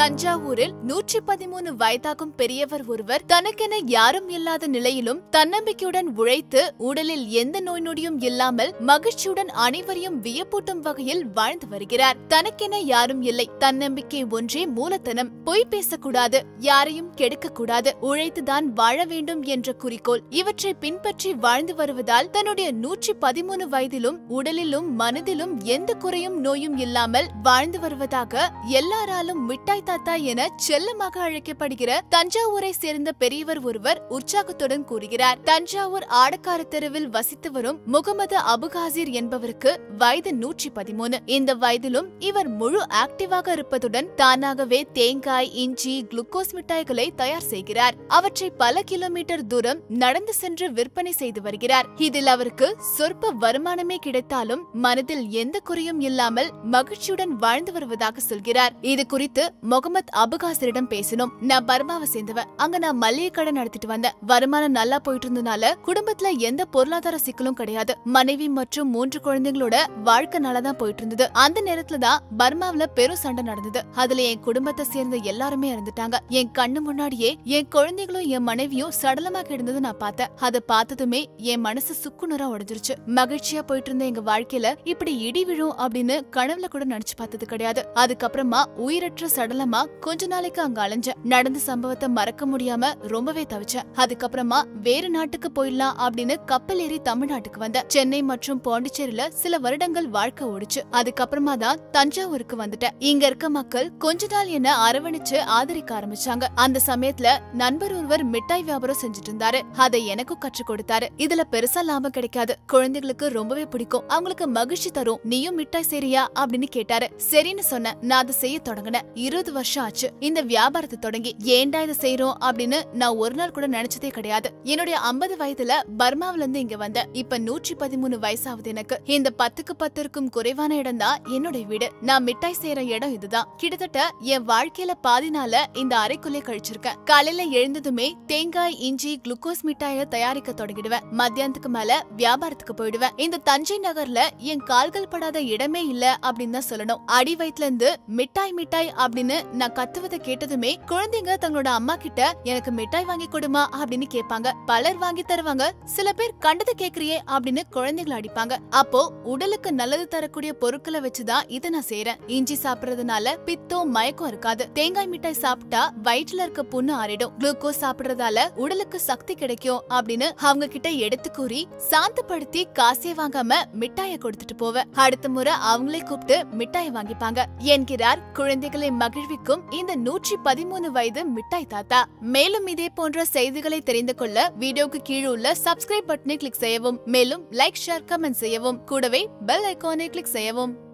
தஞ்சாவூரில் நூற்றி பதிமூணு வயதாகும் பெரியவர் ஒருவர் தனக்கென யாரும் இல்லாத நிலையிலும் தன்னம்பிக்கையுடன் உழைத்து உடலில் எந்த நோய் நொடியும் இல்லாமல் மகிழ்ச்சியுடன் அனைவரையும் வியப்பூட்டும் வகையில் வாழ்ந்து வருகிறார் தனக்கென யாரும் இல்லை தன்னம்பிக்கை ஒன்றே மூலத்தனம் பொய் பேசக்கூடாது யாரையும் கெடுக்க கூடாது உழைத்துதான் வாழ வேண்டும் என்ற குறிக்கோள் இவற்றை பின்பற்றி வாழ்ந்து வருவதால் தன்னுடைய நூற்றி பதிமூணு வயதிலும் உடலிலும் மனதிலும் எந்த குறையும் நோயும் இல்லாமல் வாழ்ந்து வருவதாக எல்லாராலும் மிட்டாய் தாத்தா என செல்லமாக அழைக்கப்படுகிற தஞ்சாவூரை சேர்ந்த பெரியவர் ஒருவர் உற்சாகத்துடன் கூறுகிறார் தஞ்சாவூர் ஆடக்கார தெருவில் வசித்து வரும் முகமது அபுகாசிர் என்பவருக்கு வயது நூற்றி பதிமூணு இந்த வயதிலும் இவர் முழு ஆக்டிவாக இருப்பதுடன் தானாகவே தேங்காய் இஞ்சி குளுக்கோஸ் மிட்டாய்களை தயார் செய்கிறார் அவற்றை பல கிலோமீட்டர் தூரம் நடந்து சென்று விற்பனை செய்து வருகிறார் இதில் அவருக்கு சொற்ப வருமானமே கிடைத்தாலும் மனதில் எந்த குறையும் இல்லாமல் மகிழ்ச்சியுடன் வாழ்ந்து வருவதாக சொல்கிறார் இது குறித்து முகமது அபுகாசரிடம் பேசினோம் நான் பர்மாவை சேர்ந்தவன் அங்க நான் மல்லிகை கடை நடத்திட்டு வந்தேன் வருமானம் நல்லா போயிட்டு இருந்தனால குடும்பத்துல எந்த பொருளாதார சிக்கலும் கிடையாது மனைவி மற்றும் மூன்று குழந்தைங்களோட வாழ்க்கை நல்லா தான் போயிட்டு இருந்தது அந்த நேரத்துல தான் பர்மாவுல பெரும் சண்டை நடந்தது அதுல என் குடும்பத்தை சேர்ந்த எல்லாருமே இறந்துட்டாங்க என் கண்ணு முன்னாடியே என் குழந்தைகளும் என் மனைவியும் சடலமா கிடந்தது நான் பார்த்தேன் அதை பார்த்ததுமே என் மனசு சுக்குநூறா உடைஞ்சிருச்சு மகிழ்ச்சியா போயிட்டு இருந்த எங்க வாழ்க்கையில இப்படி இடி விழும் அப்படின்னு கனவுல கூட நினைச்சு பார்த்தது கிடையாது அதுக்கப்புறமா உயிரற்ற சடலமா கொஞ்ச நாளைக்கு அங்க அலைஞ்சேன் நடந்த சம்பவத்தை மறக்க முடியாம ரொம்பவே தவிச்சேன் அதுக்கப்புறமா வேற நாட்டுக்கு போயிடலாம் அப்படின்னு கப்பல் ஏறி தமிழ்நாட்டுக்கு வந்தேன் சென்னை மற்றும் பாண்டிச்சேரியில சில வருடங்கள் வாழ்க்கை ஓடிச்சு அதுக்கப்புறமா தான் தஞ்சாவூருக்கு வந்துட்டேன் இங்க இருக்க மக்கள் கொஞ்ச நாள் என்ன அரவணைச்சு ஆதரிக்க ஆரம்பிச்சாங்க அந்த சமயத்துல நண்பர் ஒருவர் மிட்டாய் வியாபாரம் செஞ்சுட்டு இருந்தாரு அதை எனக்கும் கற்றுக் கொடுத்தாரு இதுல பெருசா லாபம் கிடைக்காது குழந்தைகளுக்கு ரொம்பவே பிடிக்கும் அவங்களுக்கு மகிழ்ச்சி தரும் நீயும் மிட்டாய் சரியா அப்படின்னு கேட்டாரு சரின்னு சொன்னேன் நான் அதை செய்ய தொடங்கினேன் இருபது வருஷம் ஆச்சு இந்த வியாபாரத்தை தொடங்கி ஏன்டா இதை செய்யறோம் அப்படின்னு நான் ஒரு நாள் கூட நினைச்சதே கிடையாது என்னுடைய ஐம்பது வயதுல பர்மாவில இருந்து இங்க வந்தேன் இப்ப நூற்றி பதிமூணு வயசாகுது எனக்கு இந்த பத்துக்கு பத்திற்கும் குறைவான இடம் தான் என்னுடைய வீடு நான் மிட்டாய் செய்யற இடம் இதுதான் கிட்டத்தட்ட என் வாழ்க்கையில பாதி நாள இந்த அறைக்குள்ளே கழிச்சிருக்கேன் காலையில எழுந்ததுமே தேங்காய் இஞ்சி குளுக்கோஸ் மிட்டாய தயாரிக்க தொடங்கிடுவேன் மத்தியானத்துக்கு மேல வியாபாரத்துக்கு போயிடுவேன் இந்த தஞ்சை நகர்ல என் கால்கள் படாத இடமே இல்ல அப்படின்னு தான் சொல்லணும் அடி வயிற்றுல இருந்து மிட்டாய் மிட்டாய் அப்படின்னு நான் கத்துவதை கேட்டதுமே குழந்தைங்க தங்களோட அம்மா கிட்ட எனக்கு மிட்டாய் வாங்கி கொடுமா அப்படின்னு கேட்பாங்க பலர் வாங்கி தருவாங்க சில பேர் கண்டதை கேக்குறியே அப்படின்னு குழந்தைகளை அடிப்பாங்க அப்போ உடலுக்கு நல்லது தரக்கூடிய பொருட்களை வச்சுதான் இதை நான் செய்யறேன் இஞ்சி சாப்பிடுறதுனால பித்தம் மயக்கம் இருக்காது தேங்காய் மிட்டாய் சாப்பிட்டா வயிற்றுல இருக்க புண்ணு ஆறிடும் குளுக்கோஸ் சாப்பிடுறதால உடலுக்கு சக்தி கிடைக்கும் அப்படின்னு அவங்க கிட்ட எடுத்து கூறி சாந்தப்படுத்தி காசே வாங்காம மிட்டாய கொடுத்துட்டு போவேன் அடுத்த முறை அவங்களே கூப்பிட்டு மிட்டாய் வாங்கிப்பாங்க என்கிறார் குழந்தைகளை மகிழ்விக்கும் இந்த நூற்றி பதிமூணு வயது மிட்டாய் தாத்தா மேலும் இதே போன்ற செய்திகளை தெரிந்து கொள்ள வீடியோக்கு கீழே உள்ள சப்ஸ்கிரைப் பட்டனை கிளிக் செய்யவும் மேலும் லைக் ஷேர் கமெண்ட் செய்யவும் கூடவே பெல் ஐகானை கிளிக் செய்யவும்